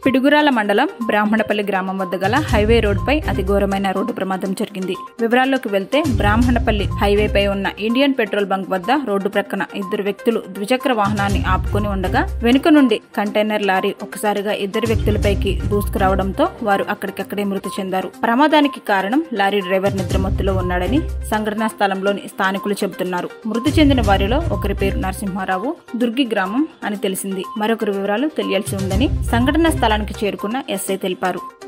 పిడుగురాల మండలం బ్రాహ్మణపల్లి గ్రామం వద్ద గల హైవే రోడ్డుపై అతి ఘోరమైన రోడ్డు ప్రమాదం జరిగింది వివరాల్లోకి వెళ్తే బ్రాహ్మణపల్లి హైవేపై ఉన్న ఇండియన్ పెట్రోల్ బంక్ వద్ద రోడ్డు ప్రక్కన ఇద్దరు వ్యక్తులు ద్విచక్ర వాహనాన్ని ఆపుకొని ఉండగా వెనుక నుండి కంటైనర్ లారీ ఒకసారిగా ఇద్దరు వ్యక్తులపైకి దూసుకురావడంతో వారు అక్కడికక్కడే మృతి చెందారు ప్రమాదానికి కారణం లారీ డ్రైవర్ నిద్రమత్తులో ఉన్నాడని సంఘటనా స్థలంలోని స్థానికులు చెబుతున్నారు మృతి చెందిన వారిలో ఒకరి పేరు నరసింహారావు దుర్గి గ్రామం అని తెలిసింది మరొకరి వివరాలు తెలియాల్సి ఉందని సంఘటనా స్థలానికి చేరుకున్న ఎస్ఐ తెలిపారు